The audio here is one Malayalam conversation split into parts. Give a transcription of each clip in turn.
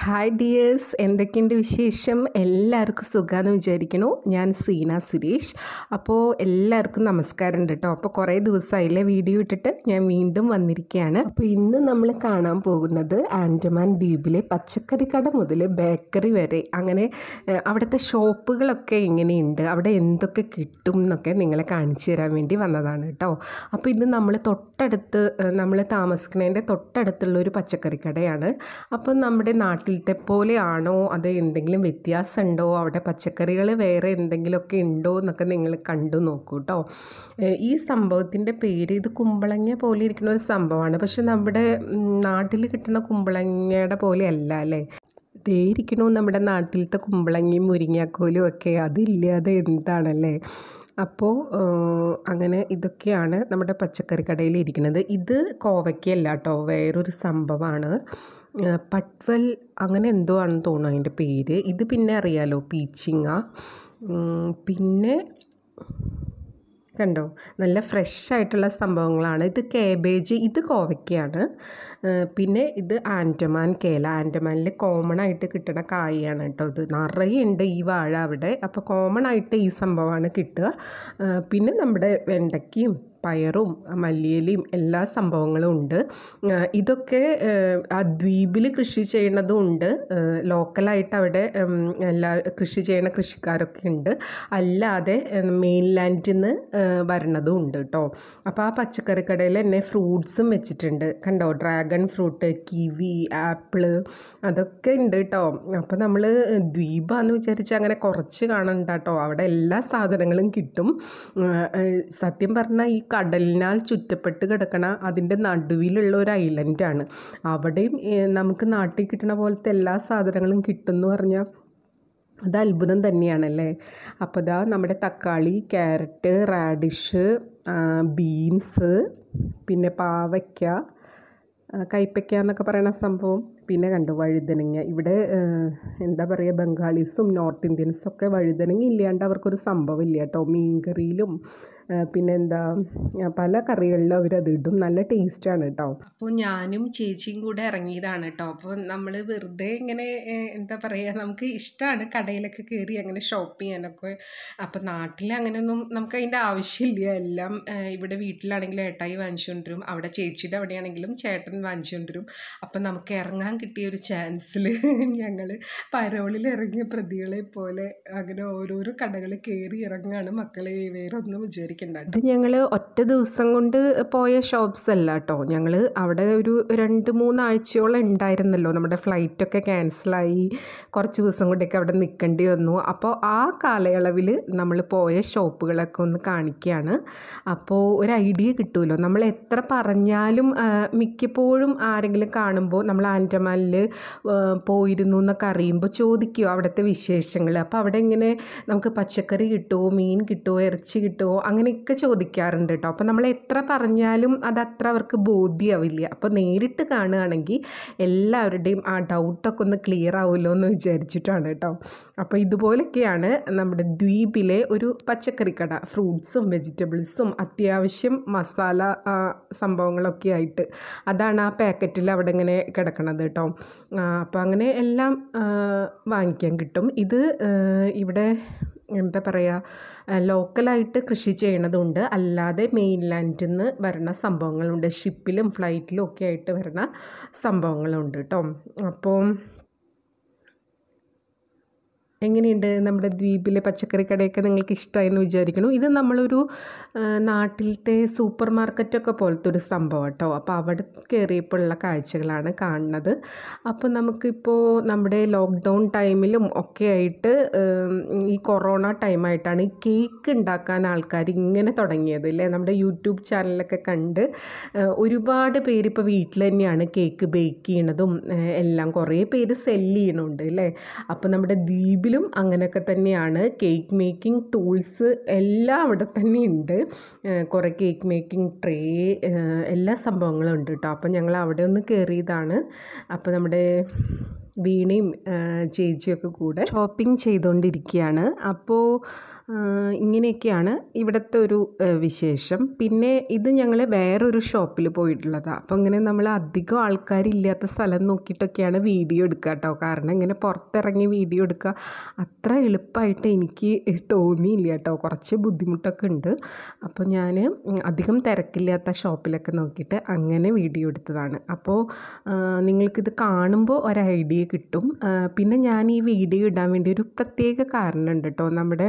ഹായ് ഡിയേഴ്സ് എന്തൊക്കെയുണ്ട് വിശേഷം എല്ലാവർക്കും സുഖമാണെന്ന് വിചാരിക്കണു ഞാൻ സീന സുരേഷ് അപ്പോൾ എല്ലാവർക്കും നമസ്കാരം ഉണ്ട് കേട്ടോ അപ്പോൾ കുറേ ദിവസമായില്ലേ വീഡിയോ ഇട്ടിട്ട് ഞാൻ വീണ്ടും വന്നിരിക്കുകയാണ് അപ്പോൾ ഇന്ന് നമ്മൾ കാണാൻ പോകുന്നത് ആൻഡമാൻ ദ്വീപിലെ പച്ചക്കറി കട മുതൽ ബേക്കറി വരെ അങ്ങനെ ഏഹ്, അവിടുത്തെ ഷോപ്പുകളൊക്കെ എങ്ങനെയുണ്ട് അവിടെ എന്തൊക്കെ കിട്ടും എന്നൊക്കെ നിങ്ങളെ കാണിച്ചു തരാൻ വേണ്ടി വന്നതാണ് കേട്ടോ അപ്പോൾ ഇത് നമ്മൾ തൊട്ടടുത്ത് നമ്മൾ താമസിക്കുന്നതിൻ്റെ തൊട്ടടുത്തുള്ള ഒരു പച്ചക്കറി കടയാണ് അപ്പം നമ്മുടെ നാട്ടിലത്തെ പോലെയാണോ അത് എന്തെങ്കിലും വ്യത്യാസമുണ്ടോ അവിടെ പച്ചക്കറികൾ വേറെ എന്തെങ്കിലുമൊക്കെ ഉണ്ടോ എന്നൊക്കെ നിങ്ങൾ കണ്ടു നോക്കൂ കേട്ടോ ഏഹ് ഈ സംഭവത്തിൻ്റെ പേര് ഇത് കുമ്പളങ്ങ പോലെ ഇരിക്കുന്ന ഒരു സംഭവമാണ് പക്ഷെ നമ്മുടെ നാട്ടിൽ കിട്ടുന്ന കുമ്പളങ്ങയുടെ പോലെ അല്ല അല്ലേ ദേ ഇരിക്കണു നമ്മുടെ നാട്ടിലത്തെ കുമ്പളങ്ങയും മുരിങ്ങാക്കോലും ഒക്കെ അതില്ലാതെ എന്താണല്ലേ അപ്പോൾ അങ്ങനെ ഇതൊക്കെയാണ് നമ്മുടെ പച്ചക്കറി കടയിൽ ഇരിക്കുന്നത് ഇത് കോവയ്ക്കല്ല കേട്ടോ വേറൊരു സംഭവമാണ് ആ, പട്വൽ അങ്ങനെ എന്തോ ആണെന്ന് തോന്നുന്നു അതിൻ്റെ പേര് ഇത് പിന്നെ അറിയാലോ പീച്ചിങ്ങ ഉം, പിന്നെ കണ്ടോ നല്ല ഫ്രഷ് ആയിട്ടുള്ള സംഭവങ്ങളാണ് ഇത് കേബേജ് ഇത് കോവയ്ക്കയാണ് ആ, പിന്നെ ഇത് ആൻഡമാൻ കേല ആൻഡമാനിൽ കോമൺ ആയിട്ട് കിട്ടുന്ന കായാണ് കേട്ടോ ഇത് നിറയെ ഉണ്ട് ഈ വാഴ അവിടെ അപ്പോൾ കോമൺ ആയിട്ട് ഈ സംഭവമാണ് കിട്ടുക ആ, പിന്നെ നമ്മുടെ വെണ്ടയ്ക്കയും പയറും മല്ലിയിലയും എല്ലാ സംഭവങ്ങളും ഉണ്ട് ആ, ഇതൊക്കെ ആ ദ്വീപിൽ കൃഷി ചെയ്യണതും ഉണ്ട് ലോക്കലായിട്ട് അവിടെ ഉം, എല്ലാ കൃഷി ചെയ്യണ കൃഷിക്കാരൊക്കെ ഉണ്ട് അല്ലാതെ മെയിൻലാൻഡിൽ നിന്ന് വരണതും ഉണ്ട് കേട്ടോ അപ്പോൾ ആ പച്ചക്കറി കടയിൽ തന്നെ ഫ്രൂട്ട്സും വെച്ചിട്ടുണ്ട് കണ്ടോ ഡ്രാഗൺ ഫ്രൂട്ട് കിവി ആപ്പിള് അതൊക്കെ ഉണ്ട് കേട്ടോ അപ്പോൾ നമ്മൾ ദ്വീപാന്ന് വിചാരിച്ച് അങ്ങനെ കുറച്ച് കാണണ്ട കേട്ടോ അവിടെ എല്ലാ സാധനങ്ങളും കിട്ടും ആ, ഏഹ് സത്യം പറഞ്ഞാൽ ഈ കടലിനാൽ ചുറ്റപ്പെട്ട് കിടക്കണ അതിൻ്റെ നടുവിലുള്ള ഒരു ഐലൻഡാണ് അവിടെയും ഏഹ് നമുക്ക് നാട്ടിൽ കിട്ടുന്ന പോലത്തെ എല്ലാ സാധനങ്ങളും കിട്ടും എന്ന് പറഞ്ഞാൽ അത് അത്ഭുതം തന്നെയാണല്ലേ അപ്പോൾ ദാ നമ്മുടെ തക്കാളി ക്യാരറ്റ് റാഡിഷ് ബീൻസ് പിന്നെ പാവയ്ക്ക ആ, കൈപ്പയ്ക്ക എന്നൊക്കെ പറയുന്ന സംഭവം പിന്നെ കണ്ടു വഴുതനങ്ങ ഇവിടെ ആ, എന്താ പറയുക ബംഗാളീസും നോർത്ത് ഇന്ത്യൻസും ഒക്കെ വഴുതനങ്ങ ഇല്ലാണ്ട് അവർക്കൊരു സംഭവം ഇല്ല കേട്ടോ മീൻകറിയിലും ആ, പിന്നെന്താ ആ, പല കറികളിലും അവരത് ഇടും നല്ല ടേസ്റ്റാണ് കേട്ടോ അപ്പോൾ ഞാനും ചേച്ചിയും കൂടെ ഇറങ്ങിയതാണ് കേട്ടോ അപ്പോൾ നമ്മൾ വെറുതെ ഇങ്ങനെ ഏഹ്, എന്താ പറയുക നമുക്ക് ഇഷ്ടമാണ് കടയിലൊക്കെ കയറി അങ്ങനെ ഷോപ്പ് ചെയ്യാനൊക്കെ അപ്പോൾ നാട്ടിൽ അങ്ങനെയൊന്നും നമുക്ക് അതിൻ്റെ ആവശ്യമില്ല എല്ലാം ഏഹ്, ഇവിടെ വീട്ടിലാണെങ്കിലും ഏട്ടായി വാങ്ങിച്ചുകൊണ്ടിരും അവിടെ ചേച്ചിയുടെ അവിടെയാണെങ്കിലും ചേട്ടൻ വാങ്ങിച്ചുകൊണ്ടിരും അപ്പം നമുക്ക് ഇറങ്ങാൻ കിട്ടിയ ഒരു ചാൻസിൽ ഞങ്ങൾ പരോളിൽ ഇറങ്ങിയ പ്രതികളെ പോലെ അങ്ങനെ ഓരോരോ കടകൾ കയറി ഇറങ്ങാണ് മക്കളെ വേറെ ഒന്നും വിചാരിക്കണ്ട ഇത് ഞങ്ങൾ ഒറ്റ ദിവസം കൊണ്ട് പോയ ഷോപ്സ് അല്ല കേട്ടോ ഞങ്ങൾ അവിടെ ഒരു രണ്ട് മൂന്നാഴ്ചയോളം ഉണ്ടായിരുന്നല്ലോ നമ്മുടെ ഫ്ലൈറ്റൊക്കെ ക്യാൻസലായി കുറച്ച് ദിവസം കൊണ്ടൊക്കെ അവിടെ നിൽക്കേണ്ടി വന്നു അപ്പോൾ ആ കാലയളവിൽ നമ്മൾ പോയ ഷോപ്പുകളൊക്കെ ഒന്ന് കാണിക്കുകയാണ് അപ്പോൾ ഒരു ഐഡിയ കിട്ടുമല്ലോ നമ്മൾ എത്ര പറഞ്ഞാലും ആ, മിക്കപ്പോഴും ആരെങ്കിലും കാണുമ്പോൾ നമ്മൾ ആൻഡമാനിൽ പോയിരുന്നു എന്നൊക്കെ അറിയുമ്പോൾ ചോദിക്കുമോ അവിടുത്തെ വിശേഷങ്ങൾ അപ്പോൾ അവിടെ ഇങ്ങനെ നമുക്ക് പച്ചക്കറി കിട്ടുമോ മീൻ കിട്ടുമോ ഇറച്ചി കിട്ടുമോ അങ്ങനെയൊക്കെ ചോദിക്കാറുണ്ട് കേട്ടോ അപ്പോൾ നമ്മൾ എത്ര പറഞ്ഞാലും അത് അത്ര അവർക്ക് ബോധ്യമാവില്ല അപ്പോൾ നേരിട്ട് കാണുകയാണെങ്കിൽ എല്ലാവരുടെയും ആ ഡൗട്ടൊക്കെ ഒന്ന് ക്ലിയർ ആവുമല്ലോ എന്ന് വിചാരിച്ചിട്ടാണ് കേട്ടോ അപ്പോൾ ഇതുപോലൊക്കെയാണ് നമ്മുടെ ദ്വീപിലെ ഒരു പച്ചക്കറി കട ഫ്രൂട്ട്സും വെജിറ്റബിൾസും അത്യാവശ്യം മസാല ആ, സംഭവങ്ങളൊക്കെ ആയിട്ട് അതാണ് ആ പാക്കറ്റിൽ അവിടെ ഇങ്ങനെ കിടക്കണത് കേട്ടോ അപ്പോൾ അങ്ങനെ എല്ലാം ആ, വാങ്ങിക്കാൻ കിട്ടും ഇത് ആ, ഇവിടെ എന്താ പറയുക ലോക്കലായിട്ട് കൃഷി ചെയ്യണതുണ്ട് അല്ലാതെ മെയിൻലാൻഡിൽ നിന്ന് വരുന്ന സംഭവങ്ങളുണ്ട് ഷിപ്പിലും ഫ്ലൈറ്റിലും ഒക്കെ ആയിട്ട് വരുന്ന സംഭവങ്ങളുണ്ട് കേട്ടോ അപ്പോൾ എങ്ങനെയുണ്ട് നമ്മുടെ ദ്വീപിലെ പച്ചക്കറി കടയൊക്കെ നിങ്ങൾക്ക് ഇഷ്ടമായെന്ന് വിചാരിക്കുന്നു ഇത് നമ്മളൊരു ആ, നാട്ടിലത്തെ സൂപ്പർ മാർക്കറ്റൊക്കെ പോലത്തെ ഒരു സംഭവം കേട്ടോ അപ്പോൾ അവിടെ കയറിയപ്പോൾ ഉള്ള കാഴ്ചകളാണ് കാണുന്നത് അപ്പോൾ നമുക്കിപ്പോൾ നമ്മുടെ ലോക്ക്ഡൗൺ ടൈമിലും ഒക്കെ ആയിട്ട് ഉം, ഈ കൊറോണ ടൈമായിട്ടാണ് ഈ കേക്ക് ഉണ്ടാക്കാൻ ആൾക്കാർ ഇങ്ങനെ തുടങ്ങിയത് അല്ലേ നമ്മുടെ യൂട്യൂബ് ചാനലൊക്കെ കണ്ട് ആ, ഒരുപാട് പേര് ഇപ്പോൾ വീട്ടിൽ തന്നെയാണ് കേക്ക് ബേക്ക് ചെയ്യണതും ആ, എല്ലാം കുറേ പേര് സെല്ല് ചെയ്യണുണ്ട് അല്ലേ അപ്പോൾ നമ്മുടെ ദ്വീപിലും അങ്ങനെയൊക്കെ തന്നെയാണ് കേക്ക് മേക്കിംഗ് ടൂൾസ് എല്ലാം അവിടെ തന്നെ ഉണ്ട് കുറേ കേക്ക് മേക്കിംഗ് ട്രേ എല്ലാ സംഭവങ്ങളും ഉണ്ട് കേട്ടോ അപ്പോൾ ഞങ്ങൾ അവിടെ ഒന്ന് കയറിയതാണ് അപ്പോൾ നമ്മുടെ വീണയും ആ, ചേച്ചിയൊക്കെ കൂടെ ഷോപ്പിംഗ് ചെയ്തുകൊണ്ടിരിക്കുകയാണ് അപ്പോൾ ആ, ഇങ്ങനെയൊക്കെയാണ് ഇവിടുത്തെ ഒരു ആ, വിശേഷം പിന്നെ ഇത് ഞങ്ങൾ വേറൊരു ഷോപ്പിൽ പോയിട്ടുള്ളതാണ് അപ്പോൾ ഇങ്ങനെ നമ്മൾ അധികം ആൾക്കാരില്ലാത്ത സ്ഥലം നോക്കിയിട്ടൊക്കെയാണ് വീഡിയോ എടുക്കുക കേട്ടോ കാരണം ഇങ്ങനെ പുറത്തിറങ്ങി വീഡിയോ എടുക്കുക അത്ര എളുപ്പമായിട്ട് എനിക്ക് തോന്നിയില്ല കേട്ടോ കുറച്ച് ബുദ്ധിമുട്ടൊക്കെ ഉണ്ട് അപ്പോൾ ഞാൻ അധികം തിരക്കില്ലാത്ത ഷോപ്പിലൊക്കെ നോക്കിയിട്ട് അങ്ങനെ വീഡിയോ എടുത്തതാണ് അപ്പോൾ ആ, നിങ്ങൾക്കിത് കാണുമ്പോൾ ഒരു ഐഡിയ കിട്ടും ആ, പിന്നെ ഞാൻ ഈ വീഡിയോ ഇടാൻ വേണ്ടി ഒരു പ്രത്യേക കാരണമുണ്ട് കേട്ടോ നമ്മുടെ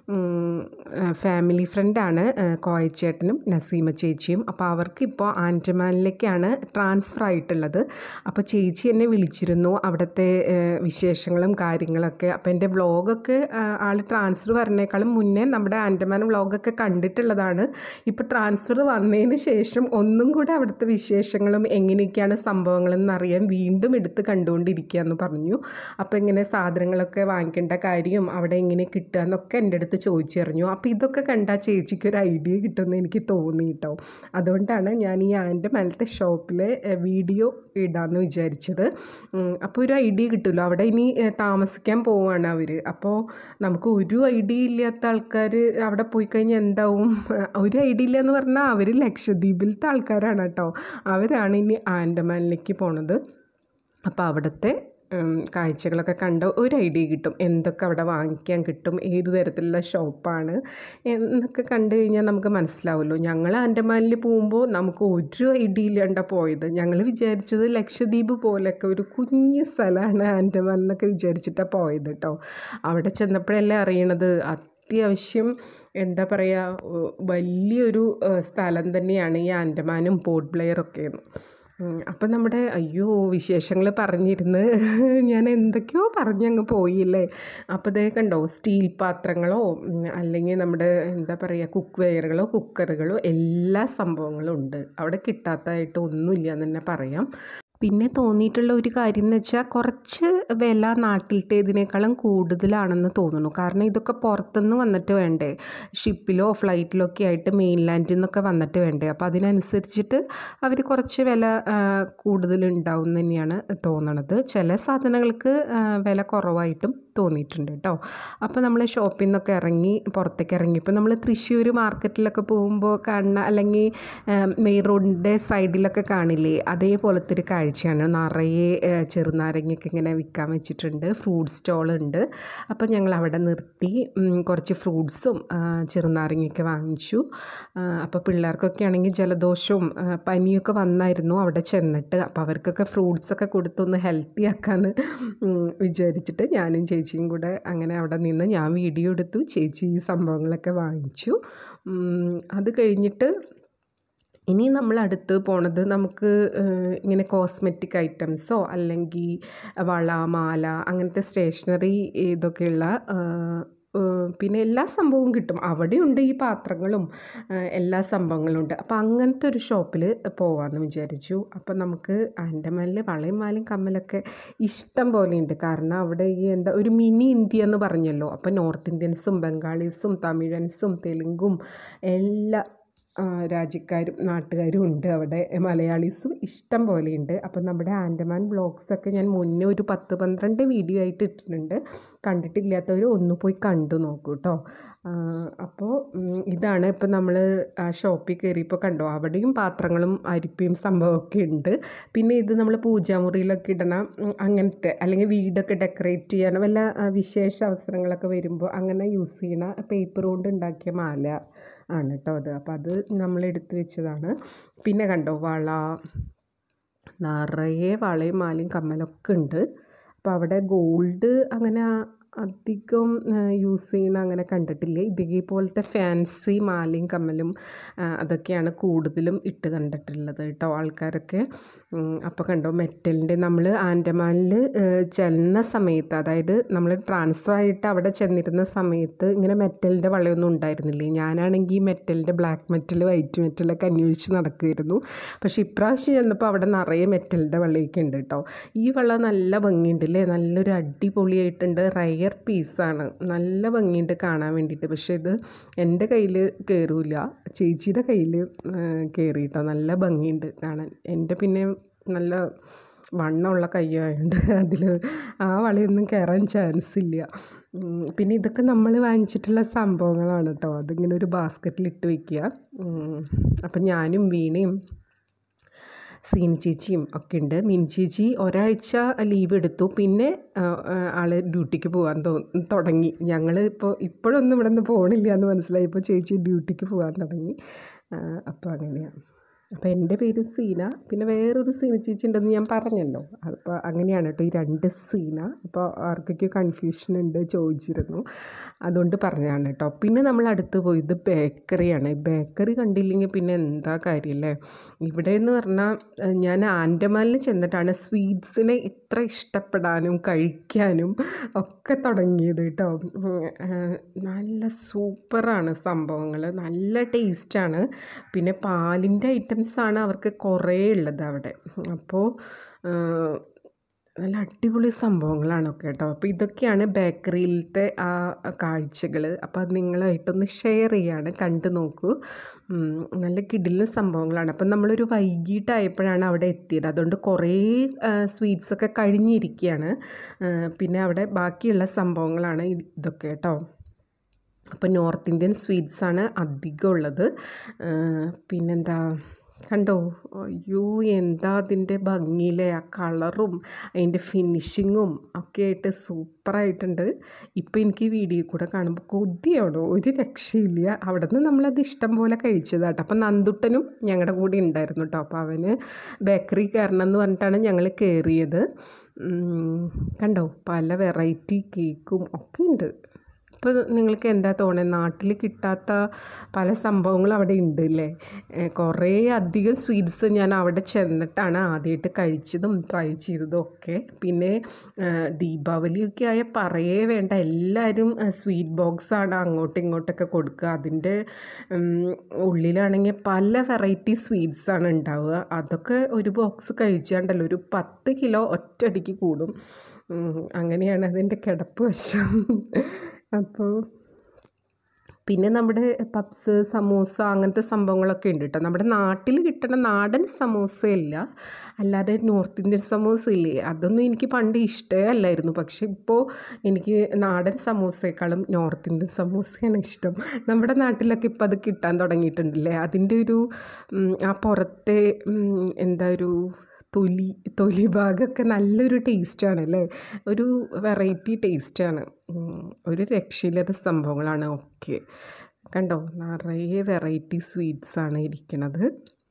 ഫാമിലി ഫ്രണ്ടാണ് കോയച്ചേട്ടനും നസീമ ചേച്ചിയും അപ്പോൾ അവർക്ക് ഇപ്പോൾ ആൻഡമാനിലേക്കാണ് ട്രാൻസ്ഫർ ആയിട്ടുള്ളത് അപ്പോൾ ചേച്ചി എന്നെ വിളിച്ചിരുന്നു അവിടുത്തെ ആ, വിശേഷങ്ങളും കാര്യങ്ങളൊക്കെ അപ്പോൾ എൻ്റെ വ്ളോഗൊക്കെ ആൾ ട്രാൻസ്ഫർ വരുന്നേക്കാളും മുന്നേ നമ്മുടെ ആൻഡമാൻ വ്ളോഗൊക്കെ കണ്ടിട്ടുള്ളതാണ് ഇപ്പോൾ ട്രാൻസ്ഫർ വന്നതിന് ശേഷം ഒന്നും കൂടെ അവിടുത്തെ വിശേഷങ്ങളും എങ്ങനെയൊക്കെയാണ് സംഭവങ്ങളെന്ന് അറിയാൻ വീണ്ടും എടുത്ത് കണ്ടുകൊണ്ടിരിക്കുക എന്ന് പറഞ്ഞു അപ്പോൾ ഇങ്ങനെ സാധനങ്ങളൊക്കെ വാങ്ങിക്കേണ്ട കാര്യം അവിടെ എങ്ങനെ കിട്ടുക എന്നൊക്കെ എൻ്റെ അടുത്ത് ചോദിച്ചറിഞ്ഞു അപ്പോൾ ഇതൊക്കെ കണ്ടാൽ ചേച്ചിക്ക് ഒരു ഐഡിയ കിട്ടുമെന്ന് എനിക്ക് തോന്നി കേട്ടോ അതുകൊണ്ടാണ് ഞാൻ ഈ ആൻഡമാനത്തെ ഷോപ്പിലെ വീഡിയോ ഇടാമെന്ന് വിചാരിച്ചത് ഉം, അപ്പോൾ ഒരു ഐഡിയ കിട്ടുമല്ലോ അവിടെ ഇനി ഏഹ്, താമസിക്കാൻ പോവുകയാണ് അവർ അപ്പോൾ നമുക്ക് ഒരു ഐഡിയ ഇല്ലാത്ത ആൾക്കാർ അവിടെ പോയി കഴിഞ്ഞാൽ എന്താവും ഒരു ഐഡിയ ഇല്ല എന്ന് പറഞ്ഞാൽ അവർ ലക്ഷദ്വീപിലത്തെ ആൾക്കാരാണ് കേട്ടോ അവരാണ് ഇനി ആൻഡമാനിലേക്ക് പോണത് അപ്പോൾ അവിടുത്തെ ഉം, കാഴ്ചകളൊക്കെ കണ്ട ഒരു ഐഡിയ കിട്ടും എന്തൊക്കെ അവിടെ വാങ്ങിക്കാൻ കിട്ടും ഏത് തരത്തിലുള്ള ഷോപ്പാണ് എന്നൊക്കെ കണ്ടു കഴിഞ്ഞാൽ നമുക്ക് മനസ്സിലാവുമല്ലോ ഞങ്ങൾ ആൻഡമാനിൽ പോകുമ്പോൾ നമുക്ക് ഒരു ഐഡിയ ഇല്ലാണ്ട പോയത് ഞങ്ങൾ വിചാരിച്ചത് ലക്ഷദ്വീപ് പോലെയൊക്കെ ഒരു കുഞ്ഞു സ്ഥലമാണ് ആൻഡമാൻ എന്നൊക്കെ വിചാരിച്ചിട്ടാണ് പോയത് കേട്ടോ അവിടെ ചെന്നപ്പോഴല്ലേ അറിയണത് അത്യാവശ്യം എന്താ പറയുക വലിയൊരു ഏഹ്, സ്ഥലം തന്നെയാണ് ഈ ആൻഡമാനും പോർട്ട് ബ്ലെയറൊക്കെ അപ്പം നമ്മുടെ അയ്യോ വിശേഷങ്ങൾ പറഞ്ഞിരുന്ന് ഞാൻ എന്തൊക്കെയോ പറഞ്ഞങ്ങ് പോയില്ലേ അപ്പോൾ ഇതേ കണ്ടോ സ്റ്റീൽ പാത്രങ്ങളോ ഉം, അല്ലെങ്കിൽ നമ്മുടെ എന്താ പറയുക കുക്ക് വെയറുകളോ കുക്കറുകളോ എല്ലാ സംഭവങ്ങളും ഉണ്ട് അവിടെ കിട്ടാത്തതായിട്ട് ഒന്നുമില്ല എന്ന് തന്നെ പറയാം പിന്നെ തോന്നിയിട്ടുള്ള ഒരു കാര്യം എന്ന് വെച്ചാൽ കുറച്ച് വില നാട്ടിലത്തേതിനേക്കാളും കൂടുതലാണെന്ന് തോന്നുന്നു കാരണം ഇതൊക്കെ പുറത്തുനിന്ന് വന്നിട്ട് വേണ്ടേ ഷിപ്പിലോ ഫ്ലൈറ്റിലോ ഒക്കെ ആയിട്ട് മെയിൻലാൻഡിൽ നിന്നൊക്കെ വന്നിട്ട് വേണ്ടേ അപ്പോൾ അതിനനുസരിച്ചിട്ട് അവർ കുറച്ച് വില ആ, കൂടുതലുണ്ടാവും എന്ന് തന്നെയാണ് തോന്നണത് ചില സാധനങ്ങൾക്ക് ആ, വില കുറവായിട്ടും തോന്നിയിട്ടുണ്ട് കേട്ടോ അപ്പോൾ നമ്മൾ ഷോപ്പിൽ നിന്നൊക്കെ ഇറങ്ങി പുറത്തേക്ക് ഇറങ്ങി ഇപ്പോൾ നമ്മൾ തൃശ്ശൂർ മാർക്കറ്റിലൊക്കെ പോകുമ്പോൾ കാണുന്ന അല്ലെങ്കിൽ മെയിൻ റോഡിൻ്റെ സൈഡിലൊക്കെ കാണില്ലേ അതേപോലത്തെ ഒരു കാഴ്ചയാണ് നിറയെ ആ, ചെറുനാരങ്ങയൊക്കെ ഇങ്ങനെ വിൽക്കാൻ വെച്ചിട്ടുണ്ട് ഫ്രൂട്ട് സ്റ്റോളുണ്ട് അപ്പോൾ ഞങ്ങൾ അവിടെ നിർത്തി ഉം, കുറച്ച് ഫ്രൂട്ട്സും ചെറുനാരങ്ങയൊക്കെ വാങ്ങിച്ചു ആ, അപ്പോൾ പിള്ളേർക്കൊക്കെ ആണെങ്കിൽ ജലദോഷവും ആ, പനിയൊക്കെ വന്നായിരുന്നു അവിടെ ചെന്നിട്ട് അപ്പോൾ അവർക്കൊക്കെ ഫ്രൂട്ട്സൊക്കെ കൊടുത്തൊന്ന് ഹെൽത്തി ആക്കാമെന്ന് ഉം, വിചാരിച്ചിട്ട് ഞാനും ചേച്ചിയും കൂടെ അങ്ങനെ അവിടെ നിന്ന് ഞാൻ വീഡിയോ എടുത്തു ചേച്ചി ഈ സംഭവങ്ങളൊക്കെ വാങ്ങിച്ചു ഉം, അത് കഴിഞ്ഞിട്ട് ഇനി നമ്മൾ അടുത്ത് പോണത് നമുക്ക് ഏഹ്, ഇങ്ങനെ കോസ്മെറ്റിക് ഐറ്റംസോ അല്ലെങ്കിൽ വള മാല അങ്ങനത്തെ സ്റ്റേഷനറി ഇതൊക്കെയുള്ള ഏഹ്, ഏഹ്, പിന്നെ എല്ലാ സംഭവവും കിട്ടും അവിടെയുണ്ട് ഈ പാത്രങ്ങളും ഏഹ്, എല്ലാ സംഭവങ്ങളും ഉണ്ട് അപ്പോൾ അങ്ങനത്തെ ഒരു ഷോപ്പിൽ പോവാമെന്ന് വിചാരിച്ചു അപ്പോൾ നമുക്ക് ആൻഡമാനിൽ വളയും മാലയും കമ്മലൊക്കെ ഇഷ്ടം പോലെ ഉണ്ട് കാരണം അവിടെ ഈ എന്താ ഒരു മിനി ഇന്ത്യ എന്ന് പറഞ്ഞല്ലോ അപ്പോൾ നോർത്ത് ഇന്ത്യൻസും ബംഗാളീസും തമിഴൻസും തെലുങ്കും എല്ലാ ആ, രാജ്യക്കാരും നാട്ടുകാരും ഉണ്ട് അവിടെ മലയാളീസും ഇഷ്ടം പോലെയുണ്ട് അപ്പം നമ്മുടെ ആൻഡമാൻ വ്ളോഗ്സൊക്കെ ഞാൻ മുന്നേ ഒരു പത്ത് പന്ത്രണ്ട് വീഡിയോ ആയിട്ട് ഇട്ടിട്ടുണ്ട് കണ്ടിട്ടില്ലാത്തവർ ഒന്ന് പോയി കണ്ടു നോക്കൂ കേട്ടോ അപ്പോൾ ഉം, ഇതാണ് ഇപ്പം നമ്മൾ ആ ഷോപ്പിൽ കയറിയപ്പോൾ കണ്ടോ അവിടെയും പാത്രങ്ങളും അരിപ്പയും സംഭവമൊക്കെ ഉണ്ട് പിന്നെ ഇത് നമ്മൾ പൂജാമുറിയിലൊക്കെ ഇടണം ഉം, അങ്ങനത്തെ അല്ലെങ്കിൽ വീടൊക്കെ ഡെക്കറേറ്റ് ചെയ്യാൻ വല്ല ആ, വിശേഷ അവസരങ്ങളൊക്കെ വരുമ്പോൾ അങ്ങനെ യൂസ് ചെയ്യണ പേപ്പർ കൊണ്ട് ഉണ്ടാക്കിയ മാല ആണ് കേട്ടോ അത് അപ്പോൾ അത് നമ്മൾ എടുത്തു വെച്ചതാണ് പിന്നെ കണ്ടോ വള നിറയെ വളയും മാലയും കമ്മലൊക്കെ ഉണ്ട് അപ്പോൾ അവിടെ ഗോൾഡ് അങ്ങനെ അധികം യൂസ് ചെയ്യുന്ന അങ്ങനെ കണ്ടിട്ടില്ല ഇതേപോലത്തെ ഫാൻസി മാലയും കമ്മലും ആ, അതൊക്കെയാണ് കൂടുതലും ഇട്ട് കണ്ടിട്ടുള്ളത് കേട്ടോ ആൾക്കാരൊക്കെ ഉം, അപ്പോൾ കണ്ടോ മെറ്റലിൻ്റെ നമ്മൾ ആൻഡമാനിൽ ചെല്ലുന്ന സമയത്ത് അതായത് നമ്മൾ ട്രാൻസ്ഫർ ആയിട്ട് അവിടെ ചെന്നിരുന്ന സമയത്ത് ഇങ്ങനെ മെറ്റലിൻ്റെ വളയൊന്നും ഉണ്ടായിരുന്നില്ലേ ഞാനാണെങ്കിൽ ഈ മെറ്റലിൻ്റെ ബ്ലാക്ക് മെറ്റൽ വൈറ്റ് മെറ്റലൊക്കെ അന്വേഷിച്ച് നടക്കുമായിരുന്നു പക്ഷേ ഇപ്രാവശ്യം ചെന്നപ്പോൾ അവിടെ നിറയെ മെറ്റലിൻ്റെ വളയൊക്കെ ഉണ്ട് കേട്ടോ ഈ വള നല്ല ഭംഗിയുണ്ട് അല്ലേ നല്ലൊരു അടിപൊളിയായിട്ടുണ്ട് റയർ പീസാണ് നല്ല ഭംഗിയുണ്ട് കാണാൻ വേണ്ടിയിട്ട് പക്ഷേ ഇത് എൻ്റെ കയ്യിൽ കയറൂല ചേച്ചിയുടെ കയ്യിൽ കയറി കേട്ടോ നല്ല ഭംഗിയുണ്ട് കാണാൻ എൻ്റെ പിന്നെ നല്ല വണ്ണമുള്ള കയ്യായതുകൊണ്ട് അതിൽ ആ വളയൊന്നും കയറാൻ ചാൻസ് ഇല്ല ഉം, പിന്നെ ഇതൊക്കെ നമ്മൾ വാങ്ങിച്ചിട്ടുള്ള സംഭവങ്ങളാണ് കേട്ടോ അതിങ്ങനെ ഒരു ബാസ്ക്കറ്റിൽ ഇട്ട് വയ്ക്കുക അപ്പം ഞാനും വീണയും സീനി ചേച്ചിയും ഒക്കെ ഉണ്ട് മിനി ചേച്ചി ഒരാഴ്ച ലീവ് എടുത്തു പിന്നെ ആ, ആ, ആള് ഡ്യൂട്ടിക്ക് പോകാൻ തോ തുടങ്ങി ഞങ്ങൾ ഇപ്പോൾ ഇപ്പോഴൊന്നും ഇവിടെ നിന്ന് പോകണില്ല എന്ന് മനസ്സിലായി ഇപ്പോൾ ചേച്ചി ഡ്യൂട്ടിക്ക് പോകാൻ തുടങ്ങി അപ്പോൾ അങ്ങനെയാണ് അപ്പോൾ എൻ്റെ പേര് സീന പിന്നെ വേറൊരു സീന ചേച്ചി ഉണ്ടെന്ന് ഞാൻ പറഞ്ഞല്ലോ അപ്പോൾ അങ്ങനെയാണ് കേട്ടോ ഈ രണ്ട് സീന അപ്പോൾ ആർക്കൊക്കെ കൺഫ്യൂഷൻ ഉണ്ട് ചോദിച്ചിരുന്നു അതുകൊണ്ട് പറഞ്ഞതാണ് കേട്ടോ പിന്നെ നമ്മൾ അടുത്ത് പോയത് ബേക്കറിയാണ് ബേക്കറി കണ്ടില്ലെങ്കിൽ പിന്നെ എന്താ കാര്യമല്ലേ ഇവിടെ എന്ന് പറഞ്ഞാൽ ഏഹ്, ഞാൻ ആൻഡമാനിൽ ചെന്നിട്ടാണ് സ്വീറ്റ്സിനെ ഇത്ര ഇഷ്ടപ്പെടാനും കഴിക്കാനും ഒക്കെ തുടങ്ങിയത് കേട്ടോ ഉം, ഏഹ്, നല്ല സൂപ്പറാണ് സംഭവങ്ങൾ നല്ല ടേസ്റ്റാണ് പിന്നെ പാലിൻ്റെ ഐറ്റംസാണ് അവർക്ക് കുറേ ഉള്ളത് അവിടെ അപ്പോൾ ഏഹ്, നല്ല അടിപൊളി സംഭവങ്ങളാണ് കേട്ടോ അപ്പോൾ ഇതൊക്കെയാണ് ബേക്കറിയിലത്തെ ആ കാഴ്ചകൾ അപ്പോൾ അത് നിങ്ങളായിട്ടൊന്ന് ഷെയർ ചെയ്യാണ് കണ്ടു നോക്കൂ ഉം, നല്ല കിടിലൻ സംഭവങ്ങളാണ് അപ്പം നമ്മളൊരു വൈകിട്ടായപ്പോഴാണ് അവിടെ എത്തിയത് അതുകൊണ്ട് കുറേ സ്വീറ്റ്സൊക്കെ കഴിഞ്ഞിരിക്കുകയാണ് ആ, പിന്നെ അവിടെ ബാക്കിയുള്ള സംഭവങ്ങളാണ് ഇത് ഇതൊക്കെ കേട്ടോ അപ്പോൾ നോർത്ത് ഇന്ത്യൻ സ്വീറ്റ്സാണ് അധികം ഉള്ളത് ആ, പിന്നെന്താ കണ്ടോ അയ്യോ എന്താ അതിൻ്റെ ഭംഗിയിലെ ആ കളറും അതിൻ്റെ ഫിനിഷിങ്ങും ഒക്കെ ആയിട്ട് സൂപ്പറായിട്ടുണ്ട് ഇപ്പോൾ എനിക്ക് ഈ വീഡിയോ കൂടെ കാണുമ്പോൾ കൊതിയാണോ ഒരു രക്ഷയില്ല അവിടെ നിന്ന് നമ്മളത് ഇഷ്ടം പോലെ കഴിച്ചതാട്ടോ അപ്പം നന്ദുട്ടനും ഞങ്ങളുടെ കൂടെ ഉണ്ടായിരുന്നു കേട്ടോ അപ്പോൾ അവന് ബേക്കറി കയറണം എന്ന് പറഞ്ഞിട്ടാണ് ഞങ്ങൾ കയറിയത് ഉം, കണ്ടോ പല വെറൈറ്റി കേക്കും ഒക്കെ ഉണ്ട് ഇപ്പോൾ നിങ്ങൾക്ക് എന്താ തോന്നുന്നത് നാട്ടിൽ കിട്ടാത്ത പല സംഭവങ്ങളും അവിടെ ഉണ്ട് അല്ലേ ഏ, കുറേ അധികം സ്വീറ്റ്സ് ഞാൻ അവിടെ ചെന്നിട്ടാണ് ആദ്യമായിട്ട് കഴിച്ചതും ട്രൈ ചെയ്തതും ഒക്കെ പിന്നെ ആ, ദീപാവലിയൊക്കെ ആയ പറയേ വേണ്ട എല്ലാവരും സ്വീറ്റ് ബോക്സാണ് അങ്ങോട്ടും ഇങ്ങോട്ടൊക്കെ കൊടുക്കുക അതിൻ്റെ ഉം, ഉള്ളിലാണെങ്കിൽ പല വെറൈറ്റി സ്വീറ്റ്സാണ് ഉണ്ടാവുക അതൊക്കെ ഒരു ബോക്സ് കഴിച്ചാണ്ടല്ലോ ഒരു പത്ത് കിലോ ഒറ്റയടിക്ക് കൂടും ഉം, അങ്ങനെയാണ് അതിൻ്റെ കിടപ്പ് വശം അപ്പോൾ പിന്നെ നമ്മുടെ പപ്സ് സമൂസ അങ്ങനത്തെ സംഭവങ്ങളൊക്കെ ഉണ്ട് കേട്ടോ നമ്മുടെ നാട്ടിൽ കിട്ടുന്ന നാടൻ സമൂസയില്ല അല്ലാതെ നോർത്ത് ഇന്ത്യൻ സമൂസ ഇല്ലേ അതൊന്നും എനിക്ക് പണ്ട് ഇഷ്ടമേ അല്ലായിരുന്നു പക്ഷെ ഇപ്പോൾ എനിക്ക് നാടൻ സമൂസയേക്കാളും നോർത്ത് ഇന്ത്യൻ സമൂസയാണ് ഇഷ്ടം നമ്മുടെ നാട്ടിലൊക്കെ ഇപ്പോൾ അത് കിട്ടാൻ തുടങ്ങിയിട്ടുണ്ടല്ലേ അതിൻ്റെ ഒരു ഉം, ആ പുറത്തെ ഉം, എന്താ ഒരു തൊലി തൊലി ഭാഗമൊക്കെ നല്ലൊരു ടേസ്റ്റാണ് അല്ലേ ഒരു വെറൈറ്റി ടേസ്റ്റാണ് ഒരു രക്ഷയില്ലാത്ത സംഭവങ്ങളാണ് ഒക്കെ കണ്ടോ നിറയെ വെറൈറ്റി സ്വീറ്റ്സാണ് ഇരിക്കണത്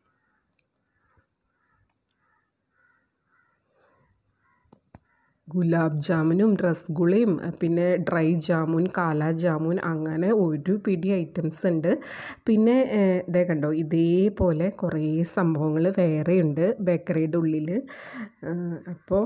ഗുലാബ് ജാമുനും രസഗുളയും പിന്നെ ഡ്രൈ ജാമുൻ കാല ജാമുൻ അങ്ങനെ ഒരു പിടി ഐറ്റംസ് ഉണ്ട് പിന്നെ ഏഹ്, ദേ കണ്ടോ ഇതേപോലെ കുറേ സംഭവങ്ങൾ വേറെയുണ്ട് ബേക്കറിയുടെ ഉള്ളിൽ അപ്പോൾ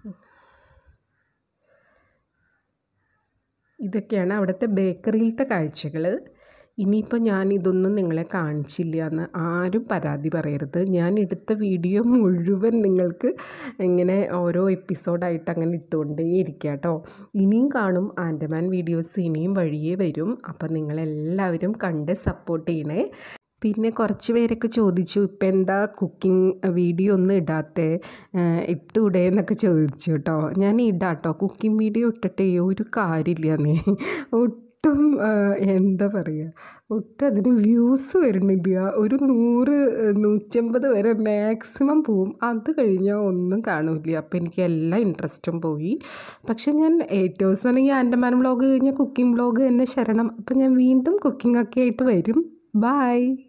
ഇതൊക്കെയാണ് അവിടുത്തെ ബേക്കറിയിലത്തെ കാഴ്ചകൾ ഇനിയിപ്പോൾ ഞാൻ ഇതൊന്നും നിങ്ങളെ കാണിച്ചില്ല എന്ന് ആരും പരാതി പറയരുത് ഞാൻ എടുത്ത വീഡിയോ മുഴുവൻ നിങ്ങൾക്ക് ഇങ്ങനെ ഓരോ എപ്പിസോഡായിട്ട് അങ്ങനെ ഇട്ടുകൊണ്ടേ ഇരിക്കുക കേട്ടോ ഇനിയും കാണും ആൻഡമാൻ വീഡിയോസ് ഇനിയും വഴിയേ വരും അപ്പോൾ നിങ്ങളെല്ലാവരും കണ്ട് സപ്പോർട്ട് ചെയ്യണേ പിന്നെ കുറച്ച് പേരൊക്കെ ചോദിച്ചു ഇപ്പം എന്താ കുക്കിംഗ് വീഡിയോ ഒന്നും ഇടാത്തേ ഇട്ടൂടെ എന്നൊക്കെ ചോദിച്ചു കേട്ടോ ഞാൻ ഇടാട്ടോ കുക്കിംഗ് വീഡിയോ ഇട്ടിട്ടേ ഒരു കാര്യമില്ലെന്നേ ഒട്ടും ആ, എന്താ പറയുക ഒട്ടും അതിന് വ്യൂസ് വരുന്നില്ല ഒരു നൂറ് നൂറ്റമ്പത് വരെ മാക്സിമം പോവും അത് കഴിഞ്ഞാൽ ഒന്നും കാണില്ല അപ്പോൾ എനിക്ക് എല്ലാ ഇൻട്രസ്റ്റും പോയി പക്ഷെ ഞാൻ ഏറ്റവും അവസാനം ഈ ആൻഡമാൻ വ്ളോഗ് കഴിഞ്ഞാൽ കുക്കിംഗ് വ്ളോഗ് തന്നെ ശരണം അപ്പം ഞാൻ വീണ്ടും കുക്കിംഗ് ഒക്കെ ആയിട്ട് വരും ബായ്